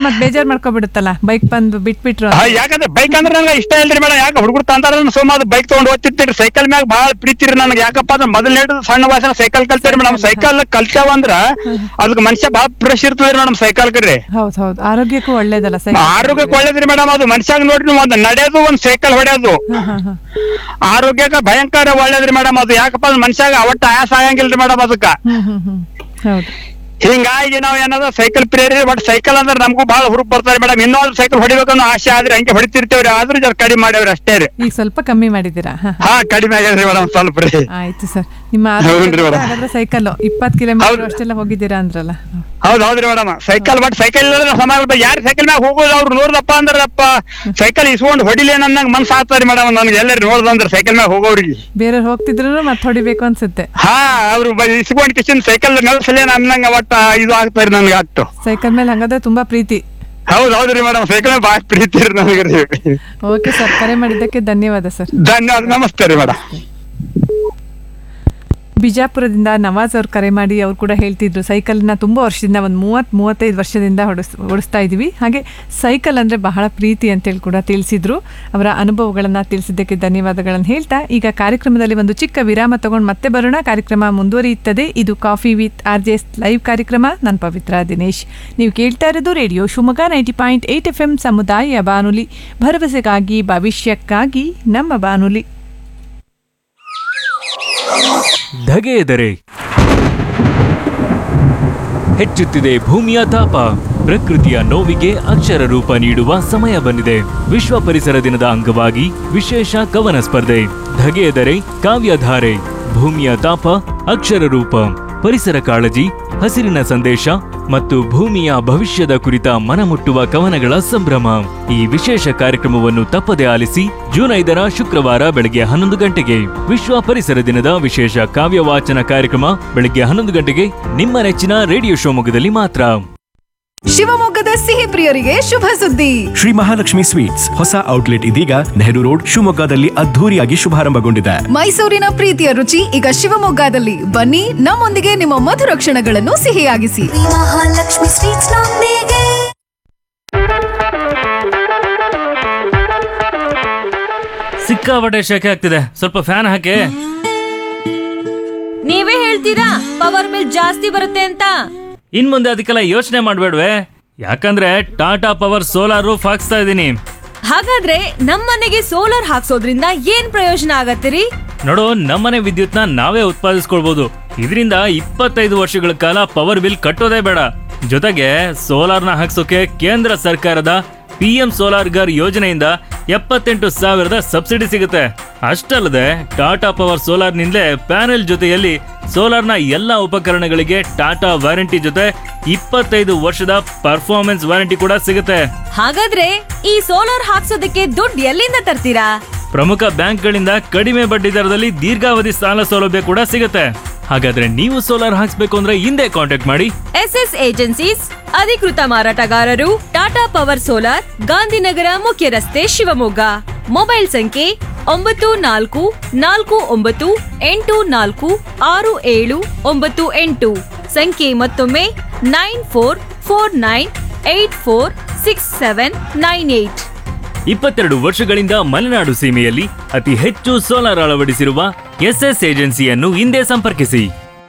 ಮತ್ ಬೇಜಾರ್ ಮಾಡ್ಕೊಬಿಡುತ್ತಲ್ಲ ಬೈಕ್ ಬಂದು ಬಿಟ್ಬಿಟ್ರು ಹಾ, ಯಾಕಂದ್ರೆ ಬೈಕ್ ಅಂದ್ರೆ ನಂಗೆ ಇಷ್ಟ ಇಲ್ರಿ ಮೇಡಮ್ ಯಾಕೆ ಹುಡುಗರು ತಂದಾರ ಸುಮ್ಮ ಅದು ಬೈಕ್ ತಗೊಂಡ್ ಓದ್ತಿರ್ತೀರಿ ಸೈಕಲ್ ಮ್ಯಾಗ ಭಾಳ ಪ್ರೀತಿ ರೀ ನನಗೆ ಯಾಕಪ್ಪ ಅಂದ್ರೆ ಮೊದಲನೇ ಸಣ್ಣ ವಯಸ್ಸಿನ ಸೈಕಲ್ ಕಲ್ತೀರಿ ಮೇಡಮ್ ಸೈಕಲ್ ಕಲ್ತೇವ ಅಂದ್ರ ಅದಕ್ಕೆ ಮನುಷ್ಯ ಭಾಳ ಫ್ರೆಶ್ ಇರ್ತದ್ರಿ ಮೇಡಮ್ ಸೈಕಲ್ ಕರ್ರಿ ಹೌದ್ ಹೌದು ಆರೋಗ್ಯಕ್ಕೂ ಒಳ್ಳೇದಲ್ಲ ಸೈಕಲ್ ಆರೋಗ್ಯಕ್ಕೆ ಒಳ್ಳೇದ್ರಿ ಮೇಡಮ್ ಅದು ಮನುಷ್ಯಾಗ ನೋಡ್ರಿ ಒಂದ್ ನಡೆಯೋದು ಒಂದ್ ಸೈಕಲ್ ಹೊಡೆಯೋದು ಹಾ ಹಾ ಹಾ ಆರೋಗ್ಯಕ್ಕೆ ಭಯಂಕರ ಒಳ್ಳೇದ್ರಿ ಮೇಡಮ್ ಅದು ಯಾಕಪ್ಪ ಅಂದ್ರೆ ಮನುಷ್ಯಾಗ ಅವಟ್ಟ ಆಯಾಸ ಆಗಂಗಿಲ್ರಿ ಮೇಡಮ್ ಅದಕ್ಕ ಹ್ಮ್ ಹ್ಮ್ ಹ್ಮ್ ಹೌದು ಹಿಂಗಾಗಿ ನಾವ್ ಏನದ ಸೈಕಲ್ ಪ್ರೇರಿ ಬಟ್ ಸೈಕಲ್ ಅಂದ್ರೆ ನಮಗೂ ಬಹಳ ಹುರುಪ್ ಬರ್ತಾರೆ ಮೇಡಮ್ ಇನ್ನೊಂದು ಸೈಕಲ್ ಹೊಡಿಬೇಕನ್ನೋ ಆಸೆ ಆದ್ರೆ ಹಂಗೆ ಹೊಡಿತಿರ್ತೇವ್ರಿ ಆದ್ರೂ ಜರ ಕಡಿಮೆ ಮಾಡ್ಯಾವ್ರಿ ಅಷ್ಟೇ ರೀ ಈಗ ಸ್ವಲ್ಪ ಕಮ್ಮಿ ಮಾಡಿದ್ದೀರಾ ಹಾ ಹಾ ಕಡಿಮೆ ಆಗ್ಯದ್ರಿ ಮೇಡಮ್ ಸ್ವಲ್ಪ ರೀ ಆಯ್ತು ಸರ್ ನಿಮ್ಮ ಹೌದ್ರಿ madam. ಹಾಗಾದ್ರೆ ಸೈಕಲ್ ಇಪ್ಪತ್ತು ಕಿಲೋಮೀಟರ್ ಹೌದು. ಅಷ್ಟೆಲ್ಲ ಹೋಗಿದ್ದೀರಾ ಅಂದ್ರಲ್ಲ ಹೌದ್ ಹೌದ್ರಿ ಮೇಡಮ್ ಸೈಕಲ್ ಬಟ್ ಸೈಕಲ್ ಇಲ್ಲದ್ರೆ ಸಮಾನ ಯಾರು ಸೈಕಲ್ ಮ್ಯಾಗ ಹೋಗೋದು ಅವ್ರು ನೋಡ್ದಪ್ಪ ಅಂದ್ರಪ್ಪ ಸೈಕಲ್ ಇಸ್ಕೊಂಡ್ ಹೊಡಿಲಿ ಅನ್ನಂಗ್ ಮನ್ಸ್ ಆಗ್ತಾರಿ ಮೇಡಮ್ ನನ್ಗೆ ಎಲ್ಲರೂ ನೋಡ್ದಂದ್ರ ಸೈಕಲ್ ಮ್ಯಾಗ ಹೋಗೋರಿಗೆ ಬೇರೆಯವ್ರು ಹೋಗ್ತಿದ್ರು ಮತ್ತೆ ಹೊಡಿಬೇಕು ಅನ್ಸುತ್ತೆ ಹಾ ಅವ್ರು ಬ- ಇಸ್ಕೊಂಡ್ ಕಿಶನ್ ಸೈಕಲ್ ನೆಲ್ಸಲಿ ಅನ್ನಂಗ ಒಟ್ಟ ಇದು ಆಗ್ತಾರಿ ನನ್ಗೆ ಅಷ್ಟು ಸೈಕಲ್ ಮೇಲೆ ಹಂಗಾದ್ರೆ ತುಂಬಾ ಪ್ರೀತಿ ಹೌದ್ ಹೌದ್ರಿ ಮೇಡಮ್ ಸೈಕಲ್ ಮ್ಯಾಗ ಭಾಳ ಪ್ರೀತಿ ರೀ ನನಗೆ ರೀ ಓಕೆ ಸರ್ ಕರೆ ಮಾಡಿದ್ದಕ್ಕೆ ಧನ್ಯವಾದ ಸರ್ ಧನ್ಯವಾದ ನಮಸ್ತೆ ರೀ ಮೇಡಮ್ ಬಿಜಾಪುರದಿಂದ ನವಾಜ್ ಅವ್ರು ಕರೆ ಮಾಡಿ ಅವ್ರು ಕೂಡ ಹೇಳ್ತಿದ್ರು ಸೈಕಲ್ನ ತುಂಬ ವರ್ಷದಿಂದ ಒಂದು ಮೂವತ್ತು ಮೂವತ್ತೈದು ವರ್ಷದಿಂದ ಹೊಡಿಸ್ ಓಡಿಸ್ತಾ ಇದ್ದೀವಿ ಹಾಗೆ ಸೈಕಲ್ ಅಂದರೆ ಬಹಳ ಪ್ರೀತಿ ಅಂತೇಳಿ ಕೂಡ ತಿಳಿಸಿದ್ರು ಅವರ ಅನುಭವಗಳನ್ನು ತಿಳಿಸಿದ್ದಕ್ಕೆ ಧನ್ಯವಾದಗಳನ್ನು ಹೇಳ್ತಾ ಈಗ ಕಾರ್ಯಕ್ರಮದಲ್ಲಿ ಒಂದು ಚಿಕ್ಕ ವಿರಾಮ ತಗೊಂಡು ಮತ್ತೆ ಬರೋಣ ಕಾರ್ಯಕ್ರಮ ಮುಂದುವರಿಯುತ್ತದೆ ಇದು coffee with R J S live ಕಾರ್ಯಕ್ರಮ ನಾನು ಪವಿತ್ರ ದಿನೇಶ್ ನೀವು ಕೇಳ್ತಾ ಇರೋದು radio Shivamogga ninety point eight F M ಸಮುದಾಯ ಬಾನುಲಿ ಭರವಸೆಗಾಗಿ ಭವಿಷ್ಯಕ್ಕಾಗಿ ನಮ್ಮ ಬಾನುಲಿ ಧಗೆಯೆದರೆ ಹೆಚ್ಚುತ್ತಿದೆ ಭೂಮಿಯ ತಾಪ ಪ್ರಕೃತಿಯ ನೋವಿಗೆ ಅಕ್ಷರ ರೂಪ ನೀಡುವ ಸಮಯ ಬಂದಿದೆ ವಿಶ್ವ ಪರಿಸರ ದಿನದ ಅಂಗವಾಗಿ ವಿಶೇಷ ಕವನ ಸ್ಪರ್ಧೆ ಧಗೆಯೆದರೆ ಕಾವ್ಯಧಾರೆ ಭೂಮಿಯ ತಾಪ ಅಕ್ಷರ ರೂಪ ಪರಿಸರ ಕಾಳಜಿ ಹಸಿರಿನ ಸಂದೇಶ ಮತ್ತು ಭೂಮಿಯ ಭವಿಷ್ಯದ ಕುರಿತ ಮನಮುಟ್ಟುವ ಕವನಗಳ ಸಂಭ್ರಮ ಈ ವಿಶೇಷ ಕಾರ್ಯಕ್ರಮವನ್ನು ತಪ್ಪದೆ ಆಲಿಸಿ ಜೂನ್ ಐದರ ಶುಕ್ರವಾರ ಬೆಳಗ್ಗೆ ಹನ್ನೊಂದು ಗಂಟೆಗೆ ವಿಶ್ವ ಪರಿಸರ ದಿನದ ವಿಶೇಷ ಕಾವ್ಯ ವಾಚನ ಕಾರ್ಯಕ್ರಮ ಬೆಳಗ್ಗೆ ಹನ್ನೊಂದು ಗಂಟೆಗೆ ನಿಮ್ಮ ನೆಚ್ಚಿನ ರೇಡಿಯೋ ಶಿವಮೊಗ್ಗದಲ್ಲಿ ಮಾತ್ರ ಶಿವಮೊಗ್ಗದ ಸಿಹಿ ಪ್ರಿಯರಿಗೆ ಶುಭ ಸುದ್ದಿ ಶ್ರೀ ಮಹಾಲಕ್ಷ್ಮಿ ಸ್ವೀಟ್ಸ್ ಹೊಸ ಔಟ್ಲೆಟ್ ಇದೀಗ ನೆಹರು ರೋಡ್ ಶಿವಮೊಗ್ಗದಲ್ಲಿ ಅದ್ಧೂರಿಯಾಗಿ ಶುಭಾರಂಭಗೊಂಡಿದೆ ಮೈಸೂರಿನ ಪ್ರೀತಿಯ ರುಚಿ ಈಗ ಶಿವಮೊಗ್ಗದಲ್ಲಿ ಬನ್ನಿ ನಮ್ಮೊಂದಿಗೆ ನಿಮ್ಮ ಮಧುರ ಕ್ಷಣಗಳನ್ನು ಸಿಹಿಯಾಗಿಸಿ ಮಹಾಲಕ್ಷ್ಮಿ ಸ್ವೀಟ್ಸ್ ನೊಂದಿಗೆ ಸಿಕ್ಕಾಪಟ್ಟೆ ಶೆಕೆ ಆಗ್ತಿದೆ ಸ್ವಲ್ಪ ಫ್ಯಾನ್ ಹಾಕಿ ನೀವೇ ಹೇಳ್ತೀರಾ ಪವರ್ ಬಿಲ್ ಜಾಸ್ತಿ ಬರುತ್ತೆ ಅಂತ ಇನ್ ಮುಂದೆ ಅದಕ್ಕೆಲ್ಲ ಯೋಚನೆ ಮಾಡ್ಬೇಡ್ವೆ ಯಾಕಂದ್ರೆ ಟಾಟಾ ಪವರ್ ಸೋಲಾರ್ ರೂಫ್ ಹಾಕ್ಸ್ತಾ ಇದ್ದೀನಿ ಹಾಗಾದ್ರೆ ನಮ್ಮನೆಗೆ ಸೋಲಾರ್ ಹಾಕ್ಸೋದ್ರಿಂದ ಏನ್ ಪ್ರಯೋಜನ ಆಗತ್ತಿರಿ ನೋಡು ನಮ್ಮನೆ ವಿದ್ಯುತ್ನ ನಾವೇ ಉತ್ಪಾದಿಸ್ಕೊಳ್ಬಹುದು ಇದರಿಂದ ಇಪ್ಪತ್ತೈದು ವರ್ಷಗಳ ಕಾಲ ಪವರ್ ಬಿಲ್ ಕಟ್ಟೋದೇ ಬೇಡ ಜೊತೆಗೆ ಸೋಲಾರ್ನ ಹಾಕ್ಸೋಕೆ ಕೇಂದ್ರ ಸರ್ಕಾರದ ಪಿ ಎಂ ಸೋಲಾರ್ ಗರ್ ಯೋಜನೆಯಿಂದ ಎಪ್ಪತ್ತೆಂಟು ಸಾವಿರದ ಸಬ್ಸಿಡಿ ಸಿಗುತ್ತೆ ಅಷ್ಟಲ್ಲದೆ ಟಾಟಾ ಪವರ್ ಸೋಲಾರ್ನಿಂದಲೇ ಪ್ಯಾನೆಲ್ ಜೊತೆಯಲ್ಲಿ ಸೋಲಾರ್ನ ಎಲ್ಲ ಉಪಕರಣಗಳಿಗೆ ಟಾಟಾ ವಾರಂಟಿ ಜೊತೆ ಇಪ್ಪತ್ತೈದು ವರ್ಷದ ಪರ್ಫಾರ್ಮೆನ್ಸ್ ವಾರಂಟಿ ಕೂಡ ಸಿಗುತ್ತೆ ಹಾಗಾದ್ರೆ ಈ ಸೋಲಾರ್ ಹಾಕ್ಸೋದಕ್ಕೆ ದುಡ್ಡು ಎಲ್ಲಿಂದ ತರ್ತೀರಾ ಪ್ರಮುಖ ಬ್ಯಾಂಕ್ಗಳಿಂದ ಕಡಿಮೆ ಬಡ್ಡಿ ದರದಲ್ಲಿ ದೀರ್ಘಾವಧಿ ಸಾಲ ಸೌಲಭ್ಯ ಕೂಡ ಸಿಗುತ್ತೆ ಹಾಗಾದ್ರೆ ನೀವು ಸೋಲಾರ್ ಹಾಕ್ಸ್ಬೇಕು ಅಂದ್ರೆ ಹಿಂದೆ ಕಾಂಟ್ಯಾಕ್ಟ್ ಮಾಡಿ ಎಸ್ ಎಸ್ ಏಜೆನ್ಸೀಸ್ ಅಧಿಕೃತ ಮಾರಾಟಗಾರರು ಟಾಟಾ ಪವರ್ ಸೋಲಾರ್ ಗಾಂಧಿನಗರ ಮುಖ್ಯ ರಸ್ತೆ ಶಿವಮೊಗ್ಗ ಮೊಬೈಲ್ ಸಂಖ್ಯೆ ಒಂಬತ್ತು ನಾಲ್ಕು ನಾಲ್ಕು ಒಂಬತ್ತು ಎಂಟು ನಾಲ್ಕು ಆರು ಏಳು ಒಂಬತ್ತು ಎಂಟು ಸಂಖ್ಯೆ ಮತ್ತೊಮ್ಮೆ nine four four nine eight four six seven nine eight ಇಪ್ಪತ್ತೆರಡು ವರ್ಷಗಳಿಂದ ಮಲೆನಾಡು ಸೀಮೆಯಲ್ಲಿ ಅತಿ ಹೆಚ್ಚು ಸೋಲಾರ್ ಅಳವಡಿಸಿರುವ ಎಸ್ಎಸ್ ಏಜೆನ್ಸಿಯನ್ನು ಹಿಂದೆ ಸಂಪರ್ಕಿಸಿ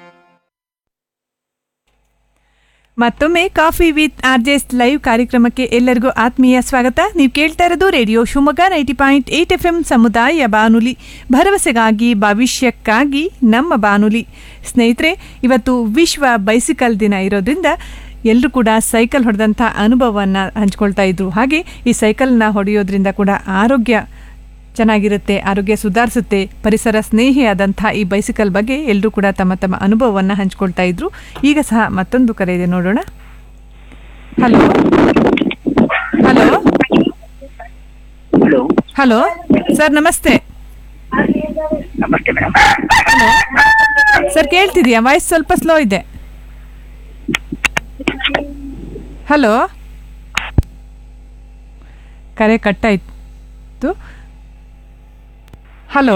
ಮತ್ತೊಮ್ಮೆ coffee with R J S live ಕಾರ್ಯಕ್ರಮಕ್ಕೆ ಎಲ್ಲರಿಗೂ ಆತ್ಮೀಯ ಸ್ವಾಗತ ನೀವು ಕೇಳ್ತಾ ಇರೋದು radio Shivamogga ninety point eight F M ಸಮುದಾಯ ಬಾನುಲಿ ಭರವಸೆಗಾಗಿ ಭವಿಷ್ಯಕ್ಕಾಗಿ ನಮ್ಮ ಬಾನುಲಿ ಸ್ನೇಹಿತರೆ ಇವತ್ತು ವಿಶ್ವ ಬೈಸಿಕಲ್ ದಿನ ಇರೋದ್ರಿಂದ ಎಲ್ಲರೂ ಕೂಡ ಸೈಕಲ್ ಹೊಡೆದಂಥ ಅನುಭವವನ್ನು ಹಂಚ್ಕೊಳ್ತಾ ಇದ್ರು ಹಾಗೆ ಈ ಸೈಕಲ್ನ ಹೊಡೆಯೋದ್ರಿಂದ ಕೂಡ ಆರೋಗ್ಯ ಚೆನ್ನಾಗಿರುತ್ತೆ ಆರೋಗ್ಯ ಸುಧಾರಿಸುತ್ತೆ ಪರಿಸರ ಸ್ನೇಹಿಯಾದಂಥ ಈ ಬೈಸಿಕಲ್ ಬಗ್ಗೆ ಎಲ್ಲರೂ ಕೂಡ ತಮ್ಮ ತಮ್ಮ ಅನುಭವವನ್ನು ಹಂಚ್ಕೊಳ್ತಾ ಇದ್ರು ಈಗ ಸಹ ಮತ್ತೊಂದು ಕರೆ ಇದೆ ನೋಡೋಣ hello hello hello hello sir ನಮಸ್ತೆ ನಮಸ್ತೆ ಮೇಡಮ್ ಸರ್ ಕೇಳ್ತಿದ್ಯಾ ವಾಯ್ಸ್ ಸ್ವಲ್ಪ ಸ್ಲೋ ಇದೆ ಹಲೋ ಕರೆ ಕಟ್ಟಾಯ್ತು ಹಲೋ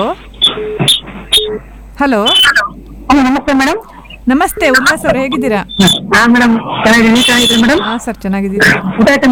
ಹಲೋ ನಮಸ್ತೆ ಮೇಡಮ್ ನಮಸ್ತೆ ಉಲ್ಲಾಸ್ ಅವ್ರು ಹೇಗಿದ್ದೀರಾ ಹಾ ಮೇಡಮ್ ಚೆನ್ನಾಗಿದ್ದೀನಿ ಚೆನ್ನಾಗಿದ್ದೀನಿ ಮೇಡಮ್ ಹಾಂ ಸರ್ ಚೆನ್ನಾಗಿದ್ದೀರಾ ಊಟ ಆಯ್ತಾ